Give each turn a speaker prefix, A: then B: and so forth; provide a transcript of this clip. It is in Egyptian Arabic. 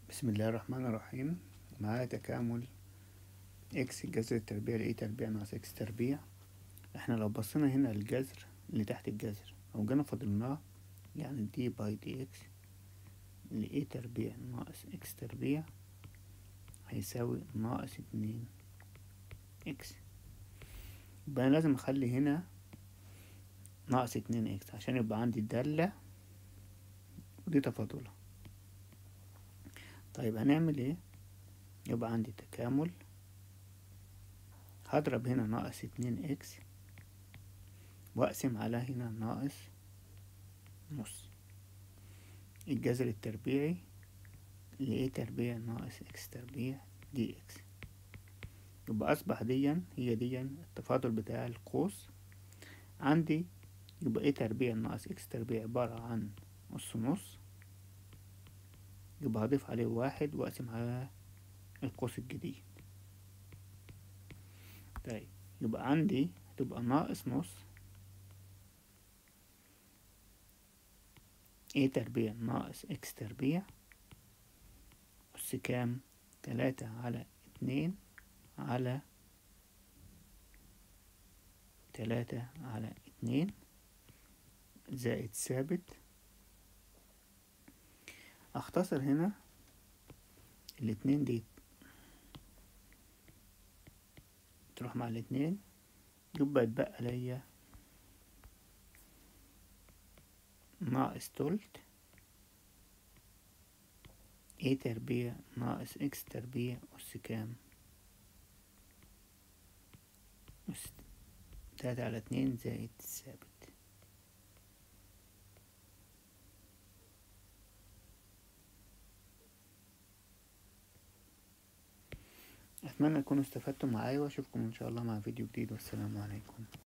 A: بسم الله الرحمن الرحيم معايا تكامل اكس الجذر التربيع لاي تربيع ناقص اكس تربيع احنا لو بصينا هنا للجذر اللي تحت الجذر او جينا فضلناه يعني دي باي دي اكس لاي تربيع ناقص اكس تربيع هيساوي ناقص اتنين اكس يبقى انا لازم اخلي هنا ناقص اتنين اكس عشان يبقى عندي الدالة ودي تفاضلها طيب هنعمل ايه يبقى عندي تكامل هضرب هنا ناقص اتنين اكس واقسم على هنا ناقص نص الجذر التربيعي ل تربيع ناقص اكس تربيع دي اكس يبقى اصبح ديا هي ديا التفاضل بتاع القوس عندي يبقى ايه تربيع ناقص اكس تربيع عبارة عن نص نص يبقى هضيف عليه واحد واقسم على القوس الجديد طيب يبقى عندي تبقى ناقص نص ايه تربيع ناقص اكس تربيع أس كام تلاتة على اتنين على تلاتة على اتنين زائد ثابت اختصر هنا الاتنين دي تروح مع الاتنين يبقى يتبقى ليا ناقص تلت ايه تربيع ناقص اكس تربيع أس كام أس تلاتة على اتنين زائد ثابت اتمنى تكونوا استفدتم معايا واشوفكم ان شاء الله مع فيديو جديد والسلام عليكم